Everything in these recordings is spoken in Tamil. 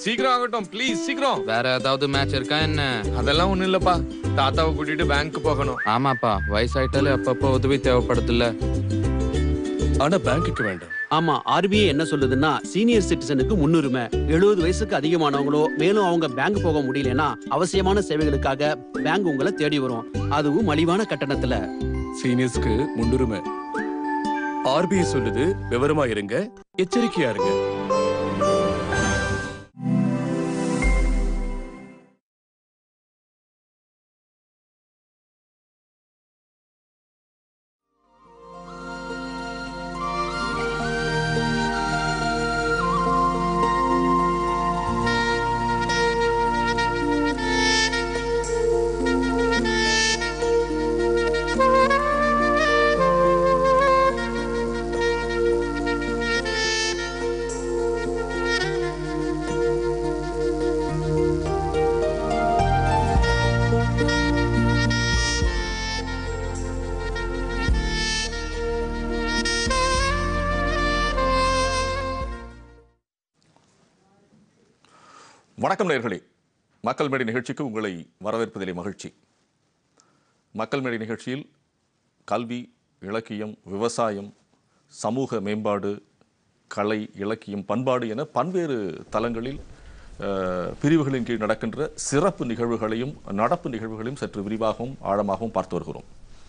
சீக்கிரம் ஆகட்டும் ப்ளீஸ் சீக்கிரம் வேற ஏதாவது மேட்ச் இருக்கா என்ன அதெல்லாம் ஒண்ணும் இல்லப்பா தாத்தாவை கூட்டிட்டு பேங்க் போகணும் ஆமாப்பா வயசாயிட்டாலே அப்பப்போ உதவி தேவைப்படுதுல்ல ஆனா பேங்க்குக்கு வேண்டாம் ஆமா ஆர்பிஐ என்ன சொல்லுதுன்னா சீனியர் சிட்டிசனுக்கு முன்னுரிமை எழுபது வயசுக்கு அதிகமானவங்களோ மேலும் அவங்க பேங்க் போக முடியலன்னா அவசியமான சேவைகளுக்காக பேங்க் உங்களை தேடி வரும் அதுவும் மலிவான கட்டணத்துல சீனியர்ஸ்க்கு முன்னுரிமை ஆர்பிஐ சொல்லுது விவரமா இருங்க எச்சரிக்கையா இருங்க வணக்கம் நேர்களே மக்கள் மேடை நிகழ்ச்சிக்கு உங்களை வரவேற்பதிலே மகிழ்ச்சி மக்கள் மேடை நிகழ்ச்சியில் கல்வி இலக்கியம் விவசாயம் சமூக மேம்பாடு கலை இலக்கியம் பண்பாடு என பல்வேறு தளங்களில் அஹ், பிரிவுகளின் கீழ் நடக்கின்ற சிறப்பு நிகழ்வுகளையும் நடப்பு நிகழ்வுகளையும் சற்று விரிவாகவும் ஆழமாகவும் பார்த்து வருகிறோம்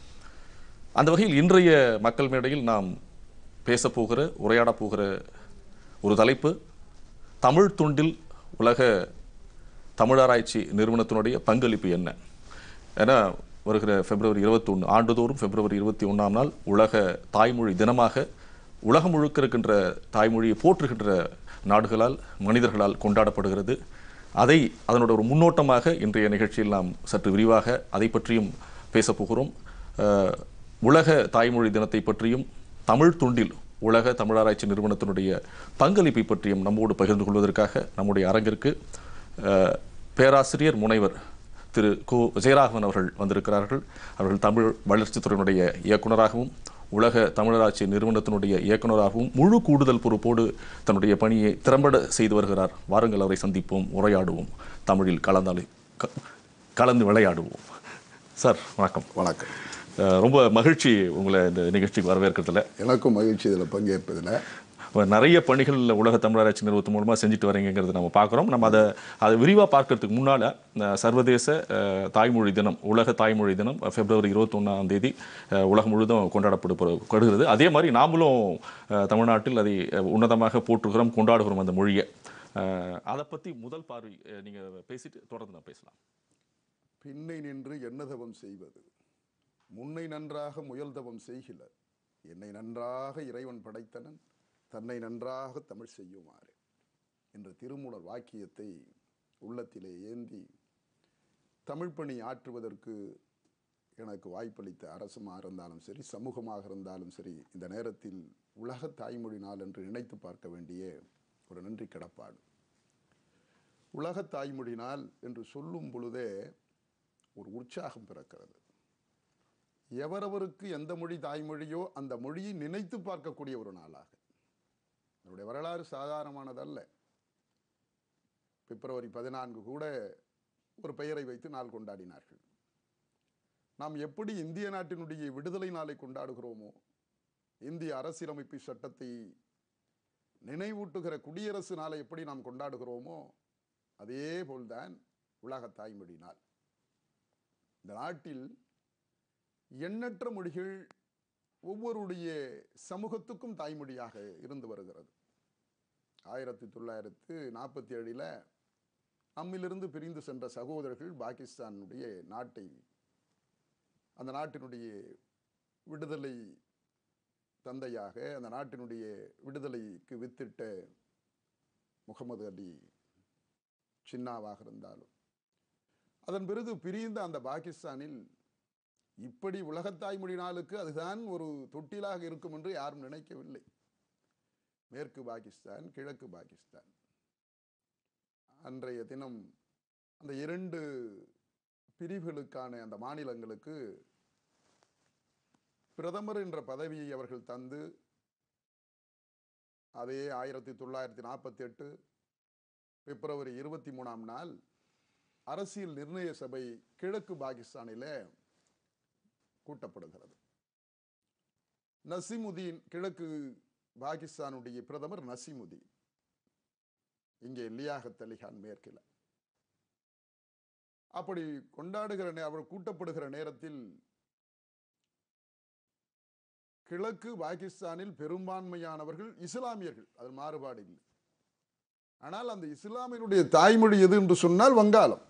அந்த வகையில் இன்றைய மக்கள் மேடையில் நாம் பேசப்போகிற உரையாடப் போகிற ஒரு தலைப்பு தமிழ் துண்டில் உலக தமிழாராய்ச்சி நிறுவனத்தினுடைய பங்களிப்பு என்ன ஏன்னா வருகிற பிப்ரவரி இருபத்தொன்று ஆண்டுதோறும் பிப்ரவரி இருபத்தி ஒன்றாம் நாள் உலக தாய்மொழி தினமாக உலகம் முழுக்க இருக்கின்ற தாய்மொழியை போற்றுகின்ற நாடுகளால் மனிதர்களால் கொண்டாடப்படுகிறது அதை அதனோட ஒரு முன்னோட்டமாக இன்றைய நிகழ்ச்சியில் நாம் சற்று விரிவாக அதை பற்றியும் பேசப் போகிறோம் அஹ், உலக தாய்மொழி தினத்தை பற்றியும் தமிழ் துண்டில் உலக தமிழாராய்ச்சி நிறுவனத்தினுடைய பங்களிப்பை பற்றியும் நம்மோடு பகிர்ந்து கொள்வதற்காக நம்முடைய அரங்கிற்கு அஹ், பேராசிரியர் முனைவர் திரு கு விஜயராகவன் அவர்கள் வந்திருக்கிறார்கள் அவர்கள் தமிழ் வளர்ச்சித்துறையினுடைய இயக்குனராகவும் உலக தமிழராட்சி நிறுவனத்தினுடைய இயக்குனராகவும் முழு கூடுதல் பொறுப்போடு தன்னுடைய பணியை திறம்பட செய்து வருகிறார் வாருங்கள் அவரை சந்திப்போம் உரையாடுவோம் தமிழில் கலந்தாலே க- கலந்து விளையாடுவோம் சார் வணக்கம் வணக்கம் அஹ், ரொம்ப மகிழ்ச்சி உங்களை இந்த நிகழ்ச்சிக்கு வரவேற்கிறதுல எனக்கும் மகிழ்ச்சி இதில் பங்கேற்பதில் இப்ப நிறைய பணிகள் உலக தமிழராட்சி நிறுவனத்து மூலமாக செஞ்சுட்டு வரீங்கிறத நம்ம பார்க்குறோம் நம்ம அதை அதை விரிவாக பார்க்கறதுக்கு முன்னால் சர்வதேச அஹ், தாய்மொழி தினம் உலக தாய்மொழி தினம் பிப்ரவரி இருபத்தொன்னாம் தேதி அஹ், உலகம் முழுதும் கொண்டாடப்படுகிறது அதே மாதிரி நாமளும் அஹ், தமிழ்நாட்டில் அதை அஹ், உன்னதமாக போற்றுகிறோம் கொண்டாடுகிறோம் அந்த மொழியை அஹ், அதை பற்றி முதல் பார்வை அஹ், நீங்க பேசிட்டு தொடர்ந்து நான் பேசலாம் பின்னை நின்று என்ன தவம் செய்வது முன்னை நன்றாக முயல் தவம் செய்கில என்னை நன்றாக இறைவன் படைத்தனன் தன்னை நன்றாக தமிழ் செய்யுமாறு என்ற திருமூலர் வாக்கியத்தை உள்ளத்திலே ஏந்தி தமிழ் பணி ஆற்றுவதற்கு எனக்கு வாய்ப்பளித்த அரசுமாக இருந்தாலும் சரி சமூகமாக இருந்தாலும் சரி இந்த நேரத்தில் உலக தாய்மொழி நாள் என்று நினைத்து பார்க்க வேண்டிய ஒரு நன்றி கடப்பாடு உலக தாய்மொழி நாள் என்று சொல்லும் பொழுதே ஒரு உற்சாகம் பிறக்கிறது எவரவருக்கு எந்த மொழி தாய்மொழியோ அந்த மொழியை நினைத்து பார்க்கக்கூடிய ஒரு நாளாக என்னுடைய வரலாறு சாதாரணமானதல்ல பிப்ரவரி பதினான்கு கூட ஒரு பெயரை வைத்து நாள் கொண்டாடினார்கள் நாம் எப்படி இந்திய நாட்டினுடைய விடுதலை நாளை கொண்டாடுகிறோமோ இந்திய அரசியலமைப்பு சட்டத்தை நினைவூட்டுகிற குடியரசு நாளை எப்படி நாம் கொண்டாடுகிறோமோ அதே போல்தான் உலக தாய்மொழி நாள் இந்த நாட்டில் எண்ணற்ற மொழிகள் ஒவ்வொருடைய சமூகத்துக்கும் தாய்மொழியாக இருந்து வருகிறது ஆயிரத்தி தொள்ளாயிரத்து நாற்பத்தி ஏழில் நம்மிலிருந்து பிரிந்து சென்ற சகோதரர்கள் பாகிஸ்தானுடைய நாட்டை அந்த நாட்டினுடைய விடுதலை தந்தையாக அந்த நாட்டினுடைய விடுதலைக்கு வித்திட்ட முகமது அலி சின்னாவாக இருந்தாலும் அதன் பிறகு பிரிந்த அந்த பாகிஸ்தானில் இப்படி உலகத்தாய்மொழி நாளுக்கு அதுதான் ஒரு தொட்டிலாக இருக்கும் என்று யாரும் நினைக்கவில்லை மேற்கு பாகிஸ்தான் கிழக்கு பாகிஸ்தான் அன்றைய தினம் அந்த இரண்டு பிரிவுகளுக்கான அந்த மாநிலங்களுக்கு பிரதமர் என்ற பதவியை அவர்கள் தந்து அதே ஆயிரத்தி தொள்ளாயிரத்தி நாற்பத்தி எட்டு பிப்ரவரி இருபத்தி மூணாம் நாள் அரசியல் நிர்ணய சபை கிழக்கு பாகிஸ்தானிலே கூட்டப்படுகிறது நசிமுதீன் கிழக்கு பாகிஸ்தானுடைய பிரதமர் நசிமுதீன் இங்கே லியாகத் அலிகான் மேற்கில் அப்படி கொண்டாடுகிற நே- அவர் கூட்டப்படுகிற நேரத்தில் கிழக்கு பாகிஸ்தானில் பெரும்பான்மையானவர்கள் இஸ்லாமியர்கள் அது மாறுபாடு இல்லை ஆனால் அந்த இஸ்லாமியருடைய தாய்மொழி எது என்று சொன்னால் வங்காளம்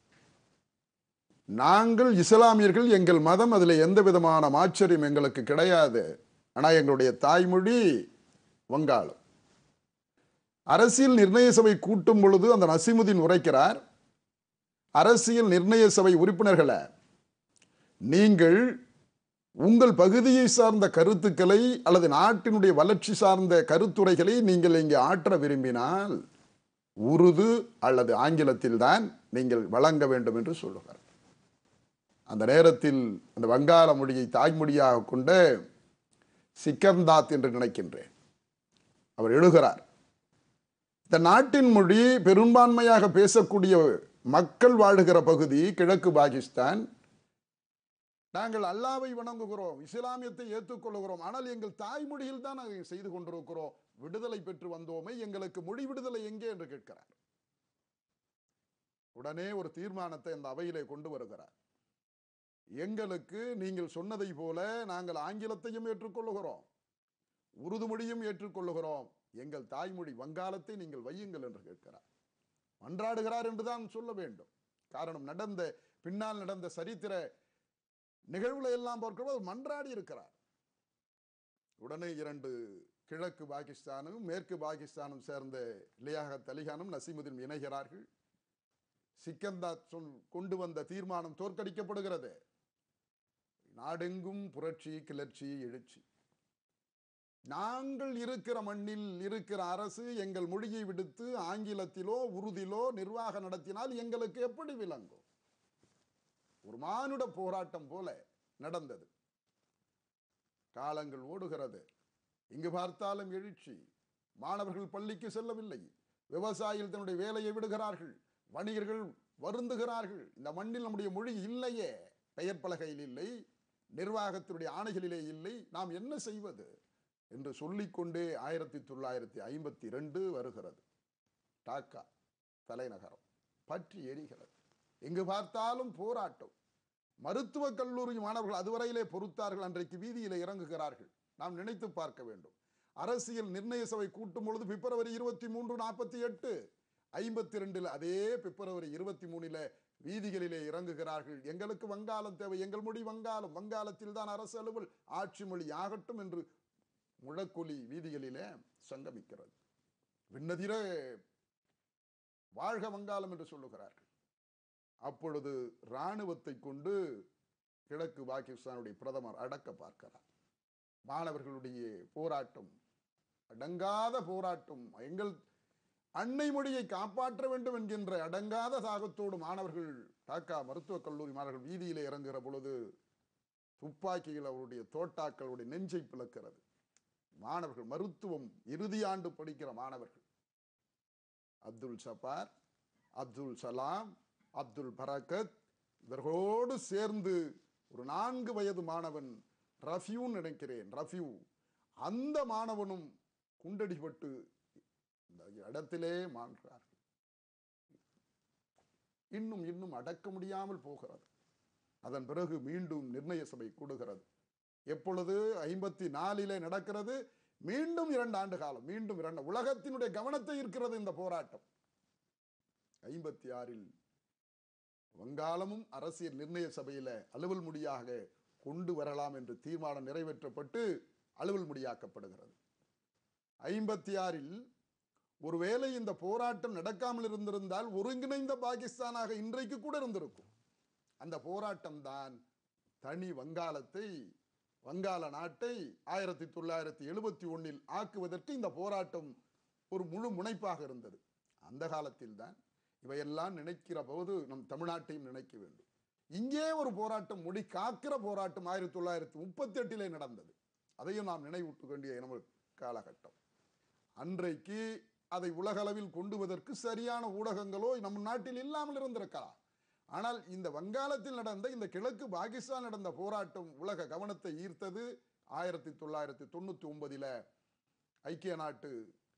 நாங்கள் இஸ்லாமியர்கள் எங்கள் மதம் அதில் எந்த விதமான ஆச்சரியம் எங்களுக்கு கிடையாது ஆனால் எங்களுடைய தாய்மொழி வங்காளம் அரசியல் நிர்ணய சபை கூட்டும் பொழுது அந்த நசீமுதீன் உரைக்கிறார் அரசியல் நிர்ணய சபை உறுப்பினர்களை நீங்கள் உங்கள் பகுதியை சார்ந்த கருத்துக்களை அல்லது நாட்டினுடைய வளர்ச்சி சார்ந்த கருத்துரைகளை நீங்கள் இங்கே ஆற்ற விரும்பினால் உருது அல்லது ஆங்கிலத்தில் தான் நீங்கள் வழங்க வேண்டும் என்று சொல்லுகிறார் அந்த நேரத்தில் அந்த வங்காள மொழியை தாய்மொழியாக கொண்ட சிக்கந்தாத் என்று நினைக்கின்றேன் அவர் எழுகிறார் இந்த நாட்டின் மொழி பெரும்பான்மையாக பேசக்கூடிய மக்கள் வாழுகிற பகுதி கிழக்கு பாகிஸ்தான் நாங்கள் அல்லாவை வணங்குகிறோம் இஸ்லாமியத்தை ஏற்றுக்கொள்கிறோம் ஆனால் எங்கள் தாய்மொழியில் தான் அதை செய்து கொண்டிருக்கிறோம் விடுதலை பெற்று வந்தோமே எங்களுக்கு மொழி விடுதலை எங்கே என்று கேட்கிறார் உடனே ஒரு தீர்மானத்தை அந்த அவையிலே கொண்டு வருகிறார் எங்களுக்கு நீங்கள் சொன்னதை போல நாங்கள் ஆங்கிலத்தையும் ஏற்றுக்கொள்ளுகிறோம் உருது மொழியும் ஏற்றுக்கொள்ளுகிறோம் எங்கள் தாய்மொழி வங்காளத்தை நீங்கள் வையுங்கள் என்று கேட்கிறார் மன்றாடுகிறார் என்றுதான் சொல்ல வேண்டும் காரணம் நடந்த பின்னால் நடந்த சரித்திர நிகழ்வுல எல்லாம் பார்க்கும்போது அவர் மன்றாடி இருக்கிறார் உடனே இரண்டு கிழக்கு பாகிஸ்தானும் மேற்கு பாகிஸ்தானும் சேர்ந்த லியாகத் அலிகானும் நசீமுதீன் இணைகிறார்கள் சிக்கந்தாத் சொல் கொண்டு வந்த தீர்மானம் தோற்கடிக்கப்படுகிறது நாடெங்கும் புரட்சி கிளர்ச்சி எழுச்சி நாங்கள் இருக்கிற மண்ணில் இருக்கிற அரசு எங்கள் மொழியை விடுத்து ஆங்கிலத்திலோ உருதிலோ நிர்வாகம் நடத்தினால் எங்களுக்கு எப்படி விளங்கும் ஒரு மானுட போராட்டம் போல நடந்தது காலங்கள் ஓடுகிறது இங்கு பார்த்தாலும் எழுச்சி மாணவர்கள் பள்ளிக்கு செல்லவில்லை விவசாயிகள் தன்னுடைய வேலையை விடுகிறார்கள் வணிகர்கள் வருந்துகிறார்கள் இந்த மண்ணில் நம்முடைய மொழி இல்லையே பெயர் பலகையில் இல்லை நிர்வாகத்தினுடைய ஆணைகளிலே இல்லை நாம் என்ன செய்வது என்று சொல்லிக்கொண்டே ஆயிரத்தி தொள்ளாயிரத்தி ஐம்பத்தி ரெண்டு வருகிறது டாக்கா தலைநகரம் பற்றி எரிகிறது எங்கு பார்த்தாலும் போராட்டம் மருத்துவக் கல்லூரி மாணவர்கள் அதுவரையிலே பொறுத்தார்கள் அன்றைக்கு வீதியிலே இறங்குகிறார்கள் நாம் நினைத்து பார்க்க வேண்டும் அரசியல் நிர்ணய சபை கூட்டும் பொழுது பிப்ரவரி இருபத்தி மூன்று நாற்பத்தி எட்டு ஐம்பத்தி ரெண்டில் அதே பிப்ரவரி இருபத்தி மூணில வீதிகளிலே இறங்குகிறார்கள் எங்களுக்கு வங்காளம் தேவை எங்கள் மொழி வங்காளம் வங்காளத்தில் தான் அரசு அலுவல் ஆட்சி மொழி ஆகட்டும் என்று முழக்கொலி வீதிகளிலே சங்கமிக்கிறது விண்ணதிர வாழ்க வங்காளம் என்று சொல்லுகிறார்கள் அப்பொழுது இராணுவத்தை கொண்டு கிழக்கு பாகிஸ்தானுடைய பிரதமர் அடக்க பார்க்கிறார் மாணவர்களுடைய போராட்டம் அடங்காத போராட்டம் எங்கள் அன்னை மொழியை காப்பாற்ற வேண்டும் என்கின்ற அடங்காத தாகத்தோடு மாணவர்கள் டாக்கா மருத்துவக் கல்லூரி மாணவர்கள் வீதியிலே இறங்குகிற பொழுது துப்பாக்கிகள் அவருடைய தோட்டாக்களுடைய நெஞ்சை பிளக்கிறது மாணவர்கள் மருத்துவம் இறுதி ஆண்டு படிக்கிற மாணவர்கள் அப்துல் சபார் அப்துல் சலாம் அப்துல் பரக்கத் இவர்களோடு சேர்ந்து ஒரு நான்கு வயது மாணவன் ரஃப்யூன்னு நினைக்கிறேன் ரஃப்யூ அந்த மாணவனும் குண்டடிபட்டு இந்த இடத்திலே மாண்டார்கள் இன்னும் இன்னும் அடக்க முடியாமல் போகிறது அதன் பிறகு மீண்டும் நிர்ணய சபை கூடுகிறது எப்பொழுது ஐம்பத்தி நாலிலே நடக்கிறது மீண்டும் இரண்டு ஆண்டு காலம் மீண்டும் இரண்டு உலகத்தினுடைய கவனத்தை இருக்கிறது இந்த போராட்டம் ஐம்பத்தி ஆறில் வங்காளமும் அரசியல் நிர்ணய சபையில அலுவல் முடியாக கொண்டு வரலாம் என்று தீர்மானம் நிறைவேற்றப்பட்டு அலுவல் முடியாக்கப்படுகிறது ஐம்பத்தி ஆறில் ஒருவேளை இந்த போராட்டம் நடக்காமல் இருந்திருந்தால் ஒருங்கிணைந்த பாகிஸ்தானாக இன்றைக்கு கூட இருந்திருக்கும் அந்த போராட்டம் தான் தனி வங்காளத்தை வங்காள நாட்டை ஆயிரத்தி தொள்ளாயிரத்தி எழுபத்தி ஒன்னில் ஆக்குவதற்கு இந்த போராட்டம் ஒரு முழு முனைப்பாக இருந்தது அந்த காலத்தில் தான் இவையெல்லாம் நினைக்கிற போது நம் தமிழ்நாட்டையும் நினைக்க வேண்டும் இங்கே ஒரு போராட்டம் முடி காக்கிற போராட்டம் ஆயிரத்தி தொள்ளாயிரத்தி முப்பத்தி எட்டிலே நடந்தது அதையும் நாம் நினைவூட்ட வேண்டிய நம்ம காலகட்டம் அன்றைக்கு அதை உலகளவில் கொண்டுவதற்கு சரியான ஊடகங்களோ நம் நாட்டில் இல்லாமல் இருந்திருக்கலாம் ஆனால் இந்த வங்காளத்தில் நடந்த இந்த கிழக்கு பாகிஸ்தான் நடந்த போராட்டம் உலக கவனத்தை ஈர்த்தது ஆயிரத்தி தொள்ளாயிரத்தி தொண்ணூத்தி ஒன்பதில ஐக்கிய நாட்டு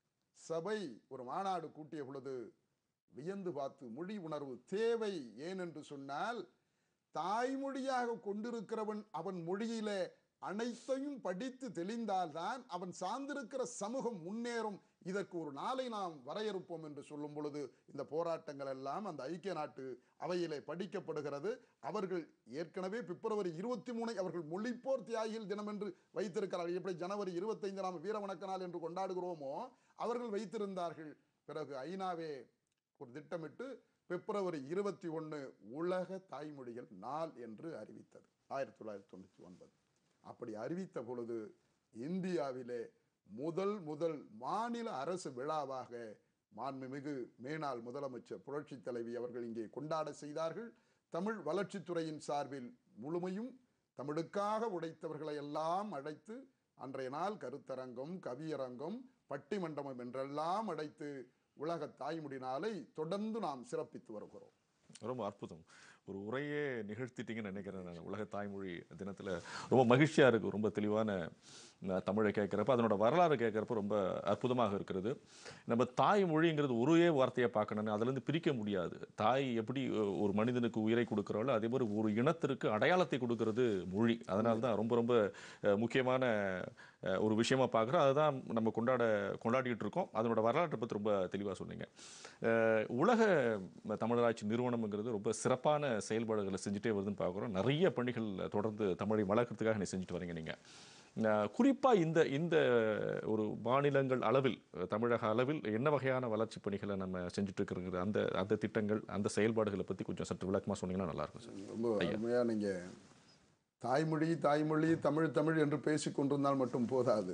சபை ஒரு மாநாடு கூட்டிய பொழுது வியந்து பார்த்து மொழி உணர்வு தேவை ஏனென்று சொன்னால் தாய்மொழியாக கொண்டிருக்கிறவன் அவன் மொழியிலே அனைத்தையும் படித்து தெளிந்தால்தான் அவன் சார்ந்திருக்கிற சமூகம் முன்னேறும் இதற்கு ஒரு நாளை நாம் வரையறுப்போம் என்று சொல்லும் பொழுது இந்த போராட்டங்கள் எல்லாம் அந்த ஐக்கிய நாட்டு அவையிலே படிக்கப்படுகிறது அவர்கள் ஏற்கனவே பிப்ரவரி இருபத்தி மூணை அவர்கள் மொழிப்போர் தியாகிகள் தினம் என்று வைத்திருக்கிறார்கள் எப்படி ஜனவரி இருபத்தைந்து நாம் வீர வணக்க நாள் என்று கொண்டாடுகிறோமோ அவர்கள் வைத்திருந்தார்கள் பிறகு ஐநாவே ஒரு திட்டமிட்டு பிப்ரவரி இருபத்தி ஒன்று உலக தாய்மொழிகள் நாள் என்று அறிவித்தது ஆயிரத்தி தொள்ளாயிரத்தி தொண்ணூற்றி ஒன்பது அப்படி அறிவித்த பொழுது இந்தியாவிலே முதல் முதல் மாநில அரசு விழாவாக மாண்புமிகு மேனாள் முதலமைச்சர் புரட்சித் தலைவி அவர்கள் இங்கே கொண்டாட செய்தார்கள் தமிழ் வளர்ச்சித்துறையின் சார்பில் முழுமையும் தமிழுக்காக உடைத்தவர்களை எல்லாம் அழைத்து அன்றைய நாள் கருத்தரங்கம் கவியரங்கம் பட்டிமண்டபம் என்றெல்லாம் அழைத்து உலக தாய்மொழி நாளை தொடர்ந்து நாம் சிறப்பித்து வருகிறோம் ரொம்ப அற்புதம் ஒரு உரையே நிகழ்த்திட்டீங்கன்னு நினைக்கிறேன் நான் உலக தாய்மொழி தினத்தில் ரொம்ப மகிழ்ச்சியாக இருக்குது ரொம்ப தெளிவான அஹ், தமிழை கேட்குறப்ப அதனோட வரலாறு கேட்குறப்ப ரொம்ப அற்புதமாக இருக்கிறது நம்ம தாய்மொழிங்கிறது ஒரே வார்த்தையை பார்க்கணும் அதுலேருந்து பிரிக்க முடியாது தாய் எப்படி அஹ், ஒரு மனிதனுக்கு உயிரை கொடுக்குறாளோ அதே மாதிரி ஒரு இனத்திற்கு அடையாளத்தை கொடுக்கிறது மொழி அதனால தான் ரொம்ப ரொம்ப அஹ், முக்கியமான அஹ், ஒரு விஷயமா பார்க்குறோம் அதுதான் நம்ம கொண்டாட கொண்டாடிட்டு இருக்கோம் அதனோட வரலாற்றை பற்றி ரொம்ப தெளிவாக சொன்னீங்க அஹ், உலக தமிழராட்சி நிறுவனம்ங்கிறது ரொம்ப சிறப்பான செயல்பாடுகளை செஞ்சுட்டே வருதுன்னு பார்க்குறோம் நிறைய பணிகள் தொடர்ந்து தமிழை வளர்க்கறதுக்காக நீ செஞ்சுட்டு வரீங்க நீங்கள் குறிப்பாக இந்த இந்த ஒரு மாநிலங்கள் அளவில் தமிழக அளவில் என்ன வகையான வளர்ச்சி பணிகளை நம்ம செஞ்சுட்டு இருக்கிறது அந்த அந்த திட்டங்கள் அந்த செயல்பாடுகளை பற்றி கொஞ்சம் சற்று விளக்கமாக சொன்னீங்கன்னா நல்லா இருக்கும் சார் ரொம்ப அருமையா நீங்க தாய்மொழி தாய்மொழி தமிழ் தமிழ் என்று பேசிக் கொண்டிருந்தால் மட்டும் போதாது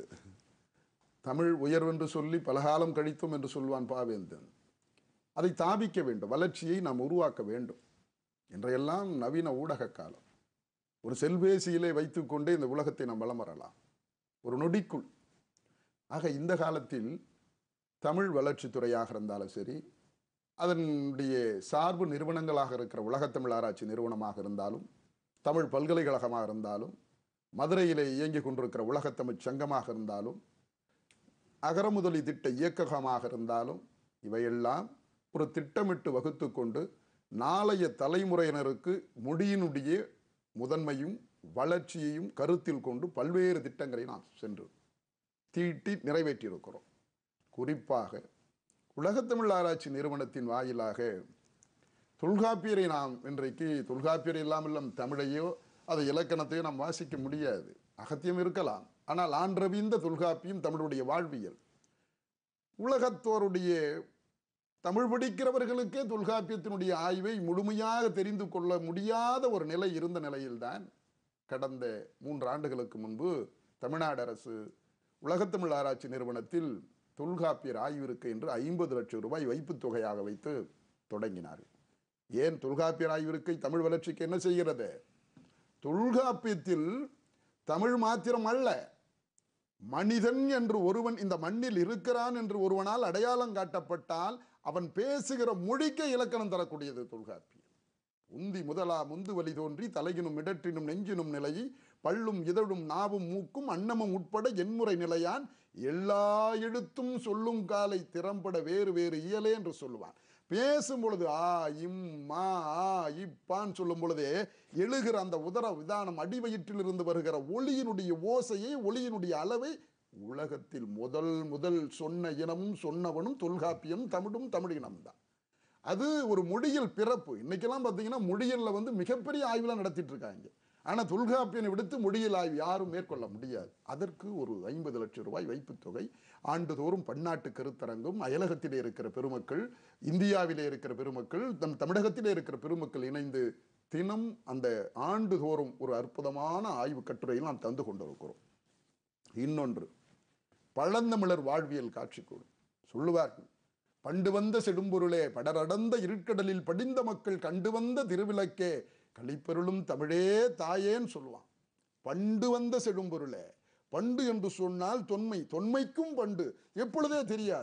தமிழ் உயர்வென்று சொல்லி பலகாலம் கழித்தோம் என்று சொல்வான் பாவேந்தன் அதை தாபிக்க வேண்டும் வளர்ச்சியை நாம் உருவாக்க வேண்டும் என்றெல்லாம் நவீன ஊடக காலம் ஒரு செல்பேசியிலே வைத்துக்கொண்டே இந்த உலகத்தை நாம் வலம் வரலாம் ஒரு நொடிக்குள் ஆக இந்த காலத்தில் தமிழ் வளர்ச்சித்துறையாக இருந்தாலும் சரி அதனுடைய சார்பு நிறுவனங்களாக இருக்கிற உலகத்தமிழ் ஆராய்ச்சி நிறுவனமாக இருந்தாலும் தமிழ் பல்கலைக்கழகமாக இருந்தாலும் மதுரையிலே இயங்கிக் கொண்டிருக்கிற உலகத்தமிழ் சங்கமாக இருந்தாலும் அகரமுதலி திட்ட இயக்ககமாக இருந்தாலும் இவையெல்லாம் ஒரு திட்டமிட்டு வகுத்து கொண்டு நாளைய தலைமுறையினருக்கு மொழியினுடைய முதன்மையும் வளர்ச்சியையும் கருத்தில் கொண்டு பல்வேறு திட்டங்களை நாம் சென்று தீட்டி நிறைவேற்றியிருக்கிறோம் குறிப்பாக உலகத்தமிழ் ஆராய்ச்சி நிறுவனத்தின் வாயிலாக தொல்காப்பியரை நாம் இன்றைக்கு தொல்காப்பியர் இல்லாமல் நம் தமிழையோ அது இலக்கணத்தையோ நாம் வாசிக்க முடியாது அகத்தியம் இருக்கலாம் ஆனால் ஆன்றவிந்த தொல்காப்பியம் தமிழுடைய வாழ்வியல் உலகத்தோருடைய தமிழ் படிக்கிறவர்களுக்கே தொல்காப்பியத்தினுடைய ஆய்வை முழுமையாக தெரிந்து கொள்ள முடியாத ஒரு நிலை இருந்த நிலையில்தான் கடந்த மூன்று ஆண்டுகளுக்கு முன்பு தமிழ்நாடு அரசு உலகத்தமிழ் ஆராய்ச்சி நிறுவனத்தில் தொல்காப்பியர் ஆய்விற்கு என்று ஐம்பது லட்சம் ரூபாய் வைப்புத் தொகையாக வைத்து தொடங்கினார்கள் ஏன் தொல்காப்பியர் ஆய்விற்கை தமிழ் வளர்ச்சிக்கு என்ன செய்கிறது தொல்காப்பியத்தில் தமிழ் மாத்திரம் அல்ல மனிதன் என்று ஒருவன் இந்த மண்ணில் இருக்கிறான் என்று ஒருவனால் அடையாளம் காட்டப்பட்டால் அவன் பேசுகிற மொழிக்கு இலக்கணம் தரக்கூடியது தொல்காப்பியம் உந்தி முதலா முந்து வழி தோன்றி தலையினும் இடற்றினும் நெஞ்சினும் நிலையை பல்லும் இதழும் நாவும் மூக்கும் அன்னமும் உட்பட எண்முறை நிலையான் எல்லா எழுத்தும் சொல்லும் காலை திறம்பட வேறு வேறு இயலே என்று சொல்லுவான் பேசும் பொழுது ஆ இம் மா ஆ இப்பான்னு சொல்லும் பொழுதே எழுகிற அந்த உதர விதானம் அடிவயிற்றிலிருந்து வருகிற ஒளியினுடைய ஓசையை ஒளியினுடைய அளவை உலகத்தில் முதல் முதல் சொன்ன இனமும் சொன்னவனும் தொல்காப்பியம் தமிழும் தமிழ் இனம்தான் அது ஒரு மொழியியல் பிறப்பு இன்னைக்கெல்லாம் பார்த்தீங்கன்னா மொழியியல்ல வந்து மிகப்பெரிய ஆய்வுலாம் நடத்திட்டு இருக்காங்க ஆனால் தொல்காப்பியனை விடுத்து மொழியியல் ஆய்வு யாரும் மேற்கொள்ள முடியாது அதற்கு ஒரு ஐம்பது லட்சம் ரூபாய் வைப்புத் தொகை ஆண்டுதோறும் பன்னாட்டு கருத்தரங்கும் அயலகத்திலே இருக்கிற பெருமக்கள் இந்தியாவிலே இருக்கிற பெருமக்கள் நம் தமிழகத்திலே இருக்கிற பெருமக்கள் இணைந்து தினம் அந்த ஆண்டுதோறும் ஒரு அற்புதமான ஆய்வு கட்டுரையில் நாம் தந்து கொண்டிருக்கிறோம் இன்னொன்று பழந்தமிழர் வாழ்வியல் காட்சிக்கூடு சொல்லுவார்கள் பண்டு வந்த செடும்பொருளே படரடந்த இருட்கடலில் படிந்த மக்கள் கண்டு வந்த திருவிளக்கே கழிப்பெருளும் தமிழே தாயேன்னு சொல்லுவான் பண்டு வந்த செடும்பொருளே பண்டு என்று சொன்னால் தொன்மை தொன்மைக்கும் பண்டு எப்பொழுதே தெரியாது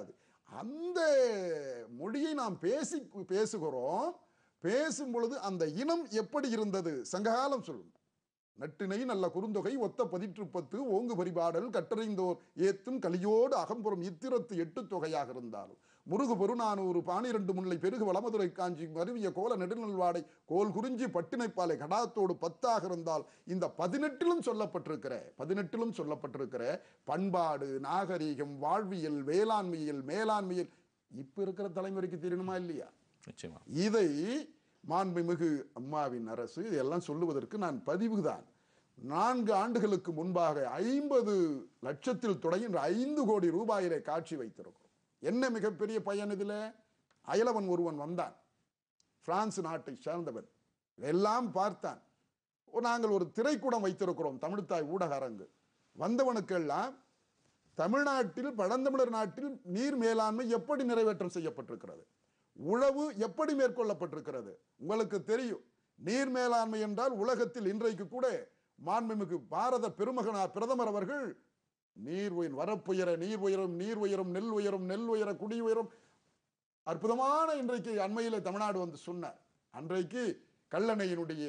அந்த மொழியை நாம் பேசி பேசுகிறோம் பேசும் பொழுது அந்த இனம் எப்படி இருந்தது சங்ககாலம் சொல்லும் நட்டினை நல்ல குறுந்தொகை ஒத்த பதிற்றுப்பத்து ஓங்கு பரிபாடல் கற்றறிந்தோர் ஏத்தும் கலியோடு அகம்புறம் இத்திரத்து எட்டு தொகையாக இருந்தாலும் முருகு பெருநானூறு பானிரண்டு முல்லை பெருகு வளமதுரை காஞ்சி மருவிய கோல நெடுநல்வாடை கோல் குறிஞ்சி பட்டினைப்பாலை கடாத்தோடு பத்தாக இருந்தால் இந்த பதினெட்டிலும் சொல்லப்பட்டிருக்கிற பதினெட்டிலும் சொல்லப்பட்டிருக்கிற பண்பாடு நாகரீகம் வாழ்வியல் வேளாண்மையில் மேலாண்மையில் இப்ப இருக்கிற தலைமுறைக்கு தெரியணுமா இல்லையா நிச்சயமா இதை மாண்புமிகு அம்மாவின் அரசு இதெல்லாம் சொல்லுவதற்கு நான் பதிவுதான் நான்கு ஆண்டுகளுக்கு முன்பாக ஐம்பது லட்சத்தில் தொடங்கி இன்று ஐந்து கோடி ரூபாயிலே காட்சி வைத்திருக்கிறோம் என்ன மிகப்பெரிய பயன் இதில் அயலவன் ஒருவன் வந்தான் பிரான்ஸ் நாட்டை சேர்ந்தவன் எல்லாம் பார்த்தான் ஓ, நாங்கள் ஒரு திரைக்கூடம் வைத்திருக்கிறோம் தமிழ்த்தாய் ஊடக அரங்கு வந்தவனுக்கெல்லாம் தமிழ்நாட்டில் பழந்தமிழர் நாட்டில் நீர் மேலாண்மை எப்படி நிறைவேற்றம் செய்யப்பட்டிருக்கிறது உழவு எப்படி மேற்கொள்ளப்பட்டிருக்கிறது உங்களுக்கு தெரியும் நீர் மேலாண்மை என்றால் உலகத்தில் இன்றைக்கு கூட மாண்புமிகு பாரத பெருமகனார் பிரதமர் அவர்கள் நீர் உயர் வரப்புயர நீர் உயரும் நீர் உயரும் நெல் உயரும் நெல் உயர குடி உயரும் அற்புதமான இன்றைக்கு அண்மையில் தமிழ்நாடு வந்து சொன்னார் அன்றைக்கு கல்லணையினுடைய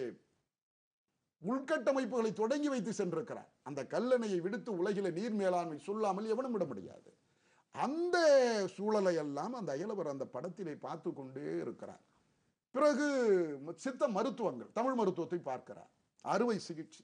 உள்கட்டமைப்புகளை தொடங்கி வைத்து சென்றிருக்கிறார் அந்த கல்லணையை விடுத்து உலகில நீர் மேலாண்மை சொல்லாமல் எவனும் விட முடியாது அந்த சூழலை எல்லாம் அந்த அயலவர் அந்த படத்திலே பார்த்து கொண்டே இருக்கிறார் பிறகு ம- சித்த மருத்துவங்கள் தமிழ் மருத்துவத்தை பார்க்கிறார் அறுவை சிகிச்சை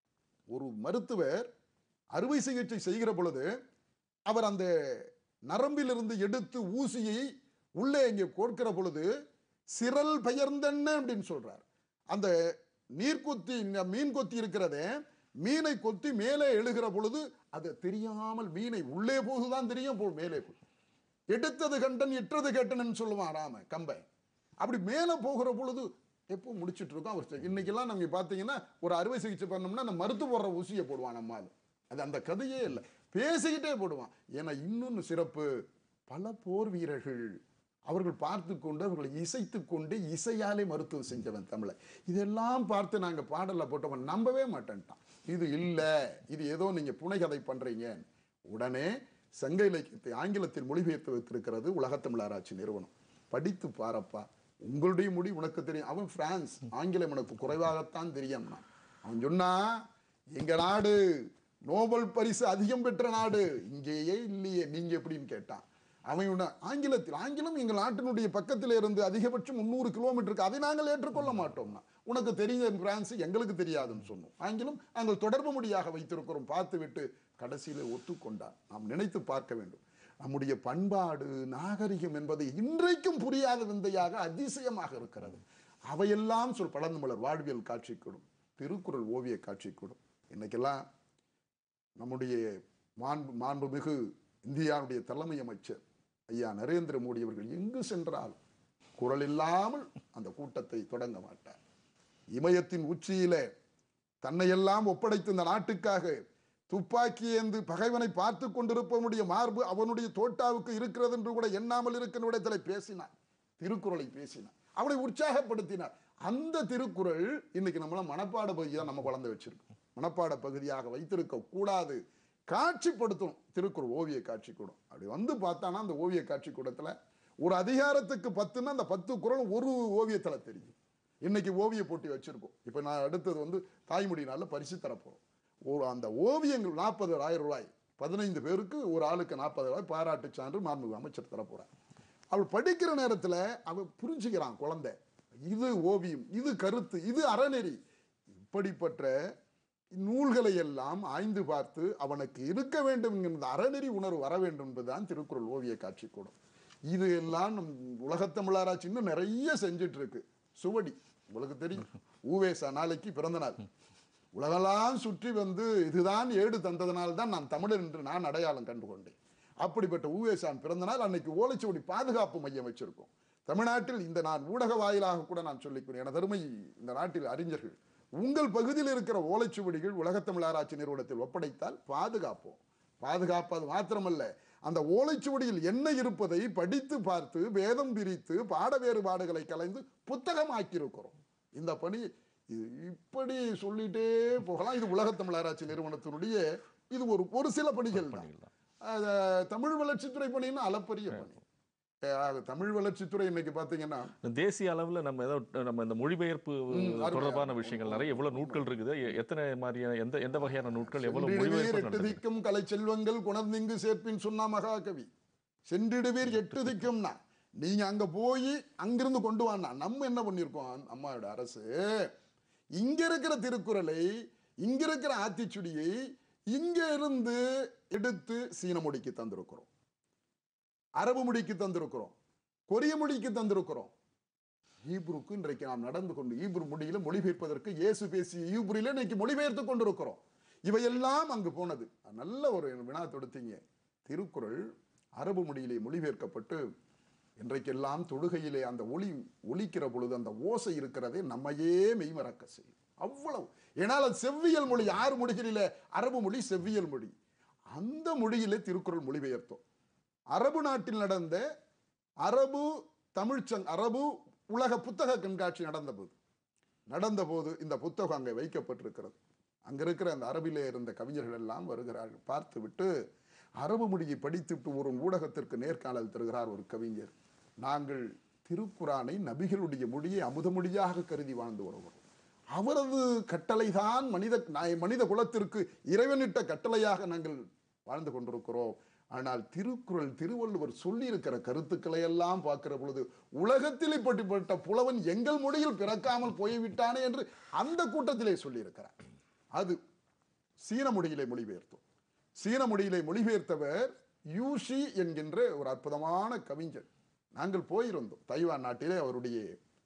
ஒரு மருத்துவர் அறுவை சிகிச்சை செய்கிற பொழுது அவர் அந்த நரம்பிலிருந்து எடுத்து ஊசியை உள்ளே இங்கே கோர்க்கிற பொழுது சிரல் பெயர்ந்தென்ன அப்படின்னு சொல்றார் அந்த நீர்க்கொத்தி இந்த மீன் கொத்தி இருக்கிறதே மீனை கொத்தி மேலே எழுகிற பொழுது அது தெரியாமல் மீனை உள்ளே போகுதான் தெரியும் போ மேலே போகுது எடுத்தது கண்டன் இட்டது கேட்டனன்னு சொல்லுவான் ராம கம்பை அப்படி மேலே போகிற பொழுது எப்போ முடிச்சிட்டு இருக்கோம் அவர் செ- இன்னைக்கெல்லாம் நம்ம பார்த்தீங்கன்னா ஒரு அறுவை சிகிச்சை பண்ணோம்னா அந்த மருத்துவ போடுற ஊசியை போடுவான் நம்மால் அது அந்த கதையே இல்லை பேசிக்கிட்டே போடுவான் ஏன்னா இன்னொன்று சிறப்பு பல போர் வீரர்கள் அவர்கள் பார்த்து கொண்டு அவர்களை இசைத்து கொண்டு இசையாலே மருத்துவம் செஞ்சவன் தமிழை இதெல்லாம் பார்த்து நாங்கள் பாடல்ல போட்டவன் நம்பவே மாட்டேன்ட்டான் இது இல்லை இது ஏதோ நீங்கள் புனைகதை பண்றீங்க உடனே சங்க இலக்கியத்தை ஆங்கிலத்தில் மொழிபெயர்த்து வைத்திருக்கிறது உலகத்தமிழ் ஆராய்ச்சி நிறுவனம் படித்து பாரப்பா உங்களுடைய மொழி உனக்கு தெரியும் அவன் பிரான்ஸ் ஆங்கிலம் உனக்கு குறைவாகத்தான் தெரியும்னா அவன் சொன்னா எங்க நாடு நோபல் பரிசு அதிகம் பெற்ற நாடு இங்கேயே இல்லையே நீங்க எப்படின்னு கேட்டான் அவன் உன்ன ஆங்கிலத்தில் ஆங்கிலம் எங்கள் நாட்டினுடைய பக்கத்தில் இருந்து அதிகபட்சம் முந்நூறு கிலோமீட்டருக்கு அதை நாங்கள் ஏற்றுக்கொள்ள மாட்டோம்னா உனக்கு தெரிந்த பிரான்ஸ் எங்களுக்கு தெரியாதுன்னு சொன்னோம் ஆங்கிலம் நாங்கள் தொடர்பு மொழியாக வைத்திருக்கிறோம் பார்த்துவிட்டு கடைசியில் ஒத்துக்கொண்டார் நாம் நினைத்து பார்க்க வேண்டும் நம்முடைய பண்பாடு நாகரிகம் என்பது இன்றைக்கும் புரியாத விந்தையாக அதிசயமாக இருக்கிறது அவையெல்லாம் சொல் பழந்தமிழர் வாழ்வியல் காட்சிக்கூடும் திருக்குறள் ஓவிய காட்சிக்கூடும் இன்னைக்கெல்லாம் நம்முடைய மாண்பு மாண்புமிகு இந்தியாவுடைய தலைமை அமைச்சர் ஐயா நரேந்திர மோடி அவர்கள் எங்கு சென்றாலும் குரல் இல்லாமல் அந்த கூட்டத்தை தொடங்க மாட்டார் இமயத்தின் உச்சியிலே தன்னையெல்லாம் ஒப்படைத்து இந்த நாட்டுக்காக துப்பாக்கி ஏந்து பகைவனை பார்த்து கொண்டிருப்பவனுடைய மார்பு அவனுடைய தோட்டாவுக்கு இருக்கிறது என்று கூட எண்ணாமல் இருக்கிற இடத்தில் பேசினார் திருக்குறளை பேசினார் அவனை உற்சாகப்படுத்தினார் அந்த திருக்குறள் இன்னைக்கு நம்மள மனப்பாட பகுதியாக நம்ம குழந்தை வச்சிருக்கோம் மனப்பாட பகுதியாக வைத்திருக்க கூடாது காட்சிப்படுத்தும் திருக்குறள் ஓவிய காட்சி கூடம் அப்படி வந்து பார்த்தானா அந்த ஓவிய காட்சி கூடத்துல ஒரு அதிகாரத்துக்கு பத்துன்னா அந்த பத்து குறள் ஒரு ஓவியத்துல தெரியும் இன்னைக்கு ஓவிய போட்டி வச்சிருக்கோம் இப்போ நான் அடுத்தது வந்து தாய்மொழி நாளில் பரிசு தரப்போறோம் ஒரு அந்த ஓவியங்கள் நாற்பது ஆயிரம் ரூபாய் பதினைந்து பேருக்கு ஒரு ஆளுக்கு நாற்பது ரூபாய் பாராட்டு சான்று மாண்புமிகு அமைச்சர் தரப்போறார் அவள் படிக்கிற நேரத்துல அவன் புரிஞ்சுக்கிறான் குழந்தை இது ஓவியம் இது கருத்து இது அறநெறி இப்படிப்பட்ட நூல்களை எல்லாம் ஆய்ந்து பார்த்து அவனுக்கு இருக்க வேண்டும் என்கிற அறநெறி உணர்வு வர வேண்டும் என்பதுதான் திருக்குறள் ஓவிய காட்சி கூடம் இது எல்லாம் நம் உலகத்தமிழராட்சி இன்னும் நிறைய செஞ்சுட்டு இருக்கு சுவடி உங்களுக்கு தெரியும் ஊவேசா நாளைக்கு பிறந்த நாள் உலகெல்லாம் சுற்றி வந்து இதுதான் ஏடு தந்ததனால் தான் நான் தமிழர் என்று நான் அடையாளம் கண்டு கொண்டேன் அப்படிப்பட்ட ஊவேசான் பிறந்த நாள் அன்னைக்கு ஓலைச்சுவடி பாதுகாப்பு மையம் வச்சிருக்கோம் தமிழ்நாட்டில் இந்த நான் ஊடக வாயிலாக கூட நான் சொல்லிக்கிறேன் எனது அருமை இந்த நாட்டில் அறிஞர்கள் உங்கள் பகுதியில் இருக்கிற ஓலைச்சுவடிகள் உலகத்தமிழ் ஆராய்ச்சி நிறுவனத்தில் ஒப்படைத்தால் பாதுகாப்போம் பாதுகாப்பது மாத்திரமல்ல அந்த ஓலைச்சுவடியில் என்ன இருப்பதை படித்து பார்த்து வேதம் பிரித்து பாட வேறுபாடுகளை கலைந்து புத்தகமாக்கி இருக்கிறோம் இந்த பணி இது இப்படி சொல்லிட்டே போகலாம் இது உலகத்தமிழ் ஆராய்ச்சி நிறுவனத்தினுடைய இது ஒரு ஒரு சில பணிகள் தான் அஹ், தமிழ் வளர்ச்சித்துறை பணின்னா அளப்பரிய பணி அஹ், தமிழ் வளர்ச்சித்துறை இன்னைக்கு பாத்தீங்கன்னா தேசிய அளவுல நம்ம ஏதோ நம்ம இந்த மொழிபெயர்ப்பு ம், அருமையா. தொடர்பான விஷயங்கள் நிறைய எவ்வளவு நூட்கள் இருக்குது எ- எத்தனை மாதிரியான எந்த எந்த வகையான நூட்கள் எவ்வளவு சென்றிடுவீர் மொழிபெயர்ப்பு எட்டு நடந்திருக்கு? திக்கும் கலை செல்வங்கள் குணர்ந்திங்கு சேர்ப்பின் சொன்னா மகாகவி சென்றிடுவீர் எட்டு திக்கும்னா நீங்க அங்க போய் அங்கிருந்து கொண்டு வானா நம்ம என்ன பண்ணிருக்கோம் அம்மாவோட அரசு இங்க இருக்கிற திருக்குறளை இங்க இருக்கிற ஆத்திச்சுடியை இங்க இருந்து எடுத்து சீன மொழிக்கு தந்திருக்கிறோம் அரபு மொழிக்கு தந்திருக்கிறோம் கொரிய மொழிக்கு தந்திருக்கிறோம் ஈப்ருக்கு இன்றைக்கு நாம் நடந்து கொண்டு ஈப்ரு மொழியில மொழிபெயர்ப்பதற்கு இயேசு பேசிய ஈப்ரில இன்னைக்கு மொழிபெயர்த்து கொண்டிருக்கிறோம் இவையெல்லாம் அங்கு போனது நல்ல ஒரு வினா தொடுத்தீங்க திருக்குறள் அரபு மொழியிலே மொழிபெயர்க்கப்பட்டு இன்றைக்கெல்லாம் தொழுகையிலே அந்த ஒளி ஒலிக்கிற பொழுது அந்த ஓசை இருக்கிறதே நம்மையே மெய்மறக்க செய்யும் அவ்வளவு ஏனால் அது செவ்வியல் மொழி ஆறு மொழிகளிலே அரபு மொழி செவ்வியல் மொழி அந்த மொழியிலே திருக்குறள் மொழிபெயர்த்தோம் அரபு நாட்டில் நடந்த அரபு தமிழ்ச்சங் அரபு உலக புத்தக கண்காட்சி நடந்தபோது நடந்தபோது இந்த புத்தகம் அங்கே வைக்கப்பட்டிருக்கிறது அங்க இருக்கிற அந்த அரபிலே இருந்த கவிஞர்கள் எல்லாம் வருகிறார்கள் பார்த்துவிட்டு அரபு மொழியை படித்துவிட்டு ஒரு ஊடகத்திற்கு நேர்காணல் தருகிறார் ஒரு கவிஞர் நாங்கள் திருக்குறானை நபிகளுடைய மொழியை அமுத மொழியாக கருதி வாழ்ந்து வருகிறோம் அவரது கட்டளைதான் மனித நாய்- மனித குலத்திற்கு இறைவனிட்ட கட்டளையாக நாங்கள் வாழ்ந்து கொண்டிருக்கிறோம் ஆனால் திருக்குறள் திருவள்ளுவர் சொல்லியிருக்கிற கருத்துக்களை எல்லாம் பார்க்கிற பொழுது உலகத்தில் இப்படிப்பட்ட புலவன் எங்கள் மொழியில் பிறக்காமல் போய்விட்டானே என்று அந்த கூட்டத்திலே சொல்லியிருக்கிறார் அது சீன மொழியிலே மொழிபெயர்த்தோம் சீன மொழியிலே மொழிபெயர்த்தவர் யூஷி என்கின்ற ஒரு அற்புதமான கவிஞர் நாங்கள் போயிருந்தோம் தைவான் நாட்டிலே அவருடைய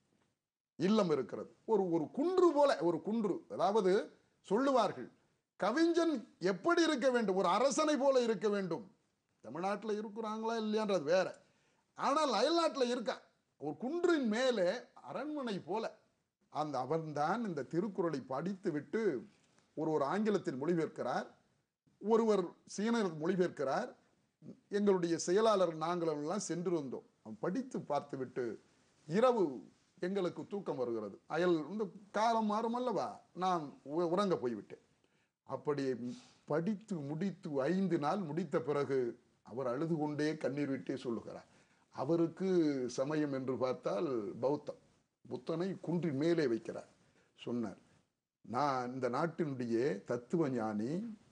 இல்லம் இருக்கிறது ஒரு ஒரு குன்று போல ஒரு குன்று அதாவது சொல்லுவார்கள் கவிஞன் எப்படி இருக்க வேண்டும் ஒரு அரசனை போல இருக்க வேண்டும் தமிழ்நாட்டில் இருக்கிறாங்களா இல்லையான்றது வேற ஆனால் அயல்நாட்டில் இருக்கா ஒரு குன்றின் மேலே அரண்மனை போல அந்த அவன்தான் இந்த திருக்குறளை படித்து விட்டு ஒரு ஒரு ஆங்கிலத்தில் மொழிபெயர்க்கிறார் ஒருவர் சீனர் மொழிபெயர்க்கிறார் எங்களுடைய செயலாளர் நாங்கள் எல்லாம் சென்றிருந்தோம் அவன் படித்து பார்த்துவிட்டு இரவு எங்களுக்கு தூக்கம் வருகிறது அயல் இந்த காலம் மாறும் அல்லவா நான் உ- உறங்க போய்விட்டேன் அப்படி படித்து முடித்து ஐந்து நாள் முடித்த பிறகு அவர் அழுது கொண்டே கண்ணீர் விட்டே சொல்லுகிறார் அவருக்கு சமயம் என்று பார்த்தால் பௌத்தம் புத்தனை குன்றின் மேலே வைக்கிறார் சொன்னார் நான் இந்த நாட்டினுடைய தத்துவ ஞானி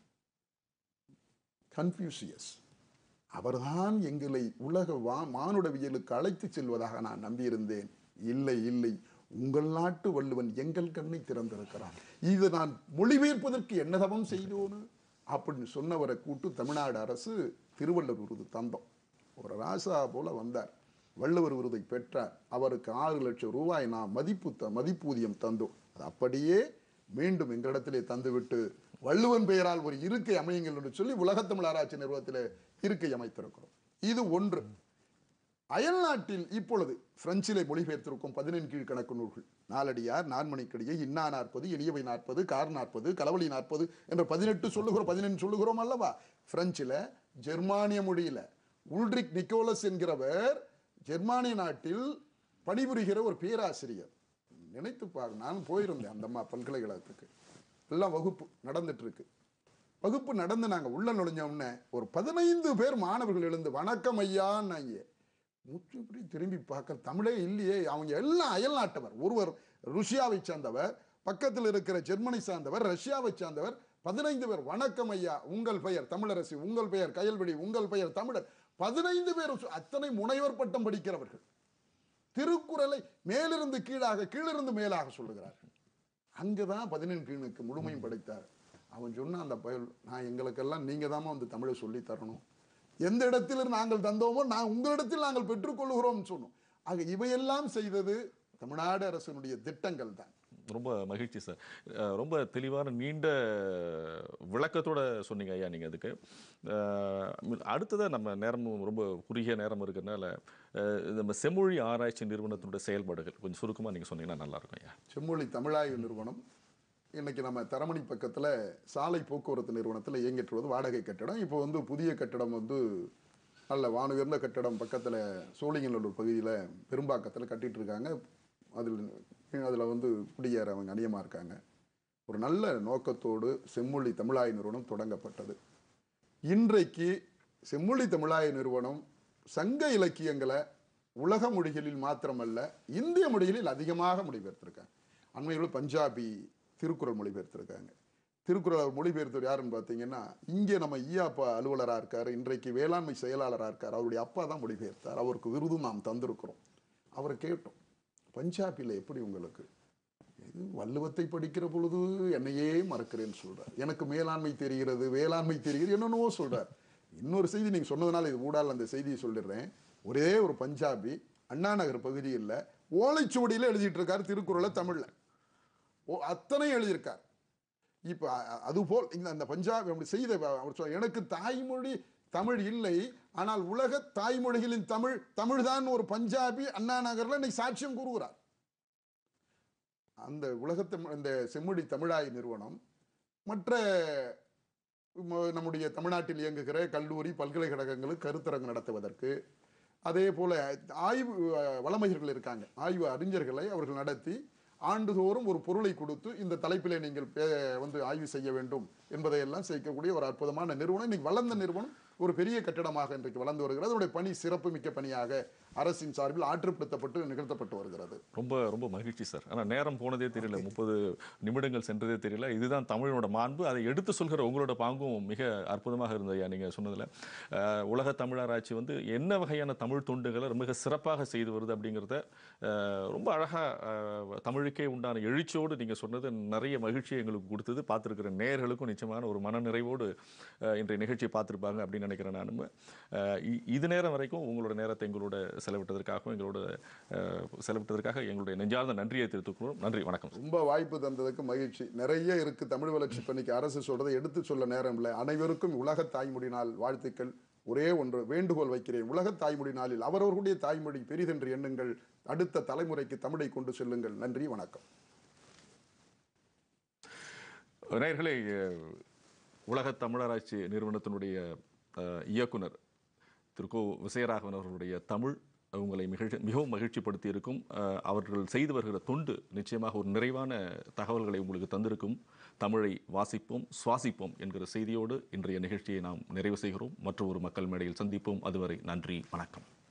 கன்ஃபியூசியஸ் அவர்தான் எங்களை உலக வா மானுடவியலுக்கு அழைத்து செல்வதாக நான் நம்பியிருந்தேன் இல்லை இல்லை உங்கள் நாட்டு வள்ளுவன் எங்கள் கண்ணை திறந்திருக்கிறான் இது நான் மொழிபெயர்ப்பதற்கு என்ன தவம் செய்தோன்னு அப்படின்னு சொன்னவரை கூட்டு தமிழ்நாடு அரசு திருவள்ளுவர் விருது தந்தோம் ஒரு ராசா போல வந்தார் வள்ளுவர் விருதை பெற்றார் அவருக்கு ஆறு லட்சம் ரூபாய் நான் மதிப்பு த மதிப்பூதியம் தந்தோம் அது அப்படியே மீண்டும் எங்களிடத்திலே தந்துவிட்டு வள்ளுவன் பெயரால் ஒரு இருக்கை அமையுங்கள் என்று சொல்லி உலகத்தமிழ் ஆராய்ச்சி நிறுவனத்தில் இருக்கை அமைத்திருக்கிறோம் இது ஒன்று அயல்நாட்டில் இப்பொழுது பிரெஞ்சிலே மொழிபெயர்த்திருக்கும் பதினெண் கீழ் கணக்கு நூல்கள் நாலடியார் நான்மணிக்கடியை இன்னா நாற்பது எளியவை நாற்பது கார் நாற்பது களவழி நாற்பது என்ற பதினெட்டு சொல்லுகிறோம் பதினெண்டு சொல்லுகிறோம் அல்லவா பிரெஞ்சில் ஜெர்மானிய மொழியில உல்ட்ரிக் நிக்கோலஸ் என்கிறவர் ஜெர்மானிய நாட்டில் பணிபுரிகிற ஒரு பேராசிரியர் நினைத்து பாரு நான் போயிருந்தேன் அந்த அம்மா பல்கலைக்கழகத்துக்கு எல்லாம் வகுப்பு நடந்துட்டு இருக்கு வகுப்பு நடந்து நாங்க உள்ள நுழைஞ்ச உடனே ஒரு பதினைந்து பேர் மாணவர்கள் எழுந்து வணக்கம் ஐயான்னாங்க மூச்சு இப்படி திரும்பி பார்க்க தமிழே இல்லையே அவங்க எல்லாம் அயல்நாட்டவர் ஒருவர் ருஷ்யாவை சார்ந்தவர் பக்கத்தில் இருக்கிற ஜெர்மனி சார்ந்தவர் ரஷ்யாவை சார்ந்தவர் பதினைந்து பேர் வணக்கம் ஐயா உங்கள் பெயர் தமிழரசி உங்கள் பெயர் கயல்வெளி உங்கள் பெயர் தமிழர் பதினைந்து பேர் சொ- அத்தனை முனைவர் பட்டம் படிக்கிறவர்கள் திருக்குறளை மேலிருந்து கீழாக கீழிருந்து மேலாக சொல்லுகிறார்கள் அங்கதான் பதினெண் கீழுக்கு முழுமையும் படைத்தார் அவன் சொன்ன அந்த பயல் நான் எங்களுக்கெல்லாம் நீங்க தாமா வந்து தமிழை சொல்லி தரணும் எந்த இடத்தில் நாங்கள் தந்தோமோ நான் உங்களிடத்தில் நாங்கள் பெற்றுக்கொள்கிறோம் சொன்னோம் ஆக இவையெல்லாம் செய்தது தமிழ்நாடு அரசினுடைய திட்டங்கள் தான் ரொம்ப மகிழ்ச்சி சார் அஹ் ரொம்ப தெளிவான நீண்ட விளக்கத்தோட சொன்னீங்க ஐயா நீங்கள் அதுக்கு அஹ் அடுத்ததா நம்ம நேரமும் ரொம்ப குறுகிய நேரம் இருக்கிறதுனால அஹ் நம்ம செம்மொழி ஆராய்ச்சி நிறுவனத்தினுடைய செயல்பாடுகள் கொஞ்சம் சுருக்கமாக நீங்கள் சொன்னீங்கன்னா நல்லா இருக்கும் ஐயா செம்மொழி தமிழாய்வு நிறுவனம் இன்னைக்கு நம்ம தரமணி பக்கத்துல சாலை போக்குவரத்து நிறுவனத்துல இயங்கிட்டு வருவது வாடகை கட்டடம் இப்போ வந்து புதிய கட்டடம் வந்து நல்ல வானுயர்ந்த கட்டடம் பக்கத்துல சோழிங்கநல்லூர் பகுதியில பெரும்பாக்கத்துல கட்டிட்டு இருக்காங்க அதில் அதில் வந்து குடியேற அவங்க அநியமா இருக்காங்க ஒரு நல்ல நோக்கத்தோடு செம்மொழி தமிழாய் நிறுவனம் தொடங்கப்பட்டது இன்றைக்கு செம்மொழி தமிழாய நிறுவனம் சங்க இலக்கியங்களை உலக மொழிகளில் மாத்திரமல்ல இந்திய மொழிகளில் அதிகமாக மொழிபெயர்த்திருக்காங்க அண்மையில் பஞ்சாபி திருக்குறள் மொழிபெயர்த்திருக்காங்க திருக்குறள் அவர் மொழிபெயர்த்தவர் யாருன்னு பார்த்தீங்கன்னா இங்கே நம்ம ஈயாப்பா அலுவலராக இருக்கார் இன்றைக்கு வேளாண்மை செயலாளராக இருக்கார் அவருடைய அப்பா தான் மொழிபெயர்த்தார் அவருக்கு விருதும் நாம் தந்திருக்கிறோம் அவரை கேட்டோம் பஞ்சாபியில் எப்படி உங்களுக்கு இது வள்ளுவத்தை படிக்கிற பொழுது என்னையே மறக்கிறேன்னு சொல்றார் எனக்கு மேலாண்மை தெரிகிறது வேளாண்மை தெரிகிறது என்னென்னவோ சொல்றார் இன்னொரு செய்தி நீங்க சொன்னதுனால இது ஊடால அந்த செய்தியை சொல்லிடுறேன் ஒரே ஒரு பஞ்சாபி அண்ணா நகர் பகுதியில் ஓலைச்சுவடியில எழுதிட்டு இருக்காரு திருக்குறளை தமிழ்ல ஓ அத்தனை எழுதியிருக்கார் இப்ப அ- அதுபோல் இந்த அந்த பஞ்சாப் அப்படி செய்த அவர் சொல்ல எனக்கு தாய்மொழி தமிழ் இல்லை ஆனால் உலக தாய்மொழிகளின் தமிழ் தமிழ்தான் ஒரு பஞ்சாபி அண்ணா நகர்ல இன்னைக்கு சாட்சியம் கூறுகிறார் அந்த உலகத்து இந்த செம்மொழி தமிழாய் நிறுவனம் மற்ற ம- நம்முடைய தமிழ்நாட்டில் இயங்குகிற கல்லூரி பல்கலைக்கழகங்களுக்கு கருத்தரங்கு நடத்துவதற்கு அதே போல ஆய்வு அஹ், வளமையர்கள் இருக்காங்க ஆய்வு அறிஞர்களை அவர்கள் நடத்தி ஆண்டுதோறும் ஒரு பொருளை கொடுத்து இந்த தலைப்பிலே நீங்கள் பே- வந்து ஆய்வு செய்ய வேண்டும் என்பதையெல்லாம் செய்யக்கூடிய ஒரு அற்புதமான நிறுவனம் இன்னைக்கு வளர்ந்த நிறுவனம் ஒரு பெரிய கட்டடமாக இன்றைக்கு வளர்ந்து வருகிறது அதனுடைய பணி சிறப்புமிக்க பணியாக அரசின் சார்பில் ஆற்றுப்படுத்தப்பட்டு நிகழ்த்தப்பட்டு வருகிறது ரொம்ப ரொம்ப மகிழ்ச்சி சார் ஆனால் நேரம் போனதே தெரியல முப்பது நிமிடங்கள் சென்றதே தெரியல இதுதான் தமிழனோட மாண்பு அதை எடுத்து சொல்கிற உங்களோட பாங்கும் மிக அற்புதமாக இருந்ததையா நீங்கள் சொன்னதில் அஹ், உலக தமிழராட்சி வந்து என்ன வகையான தமிழ் தொண்டுகளை மிக சிறப்பாக செய்து வருது அப்படிங்கிறத அஹ், ரொம்ப அழகாக தமிழுக்கே உண்டான எழுச்சியோடு நீங்கள் சொன்னது நிறைய மகிழ்ச்சியை எங்களுக்கு கொடுத்தது பார்த்துருக்கிற நேயர்களுக்கும் நிச்சயமான ஒரு மனநிறைவோடு அஹ், இன்றைய நிகழ்ச்சியை பார்த்துருப்பாங்க அப்படின்னு நினைக்கிறேன் நானும் அஹ், இ- இது நேரம் வரைக்கும் உங்களோட நேரத்தை எங்களோட செலவிட்டதற்காகவும் எங்களோட அஹ், செலவிட்டதற்காக எங்களுடைய நெஞ்சார்ந்த நன்றியை தெரிவித்துக்கிறோம் நன்றி வணக்கம் ரொம்ப வாய்ப்பு தந்ததுக்கு மகிழ்ச்சி நிறைய இருக்கு தமிழ் வளர்ச்சி பணிக்கு அரசு சொல்றதை எடுத்து சொல்ல நேரம் இல்லை அனைவருக்கும் உலக தாய்மொழி நாள் வாழ்த்துக்கள் ஒரே ஒன்று வேண்டுகோள் வைக்கிறேன் உலக தாய்மொழி நாளில் அவரவர்களுடைய தாய்மொழி பெரிதென்று எண்ணுங்கள் அடுத்த தலைமுறைக்கு தமிழை கொண்டு செல்லுங்கள் நன்றி வணக்கம் நேயர்களே அஹ், உலக தமிழராட்சி நிறுவனத்தினுடைய அஹ், இயக்குனர் திரு கோ விசயராகவன் அவர்களுடைய தமிழ் உங்களை மிகழ்ச்சி மிகவும் மகிழ்ச்சிப்படுத்தி இருக்கும் அஹ், அவர்கள் செய்து வருகிற தொண்டு நிச்சயமாக ஒரு நிறைவான தகவல்களை உங்களுக்கு தந்திருக்கும் தமிழை வாசிப்போம் சுவாசிப்போம் என்கிற செய்தியோடு இன்றைய நிகழ்ச்சியை நாம் நிறைவு செய்கிறோம் மற்றும் ஒரு மக்கள் மேடையில் சந்திப்போம் அதுவரை நன்றி வணக்கம்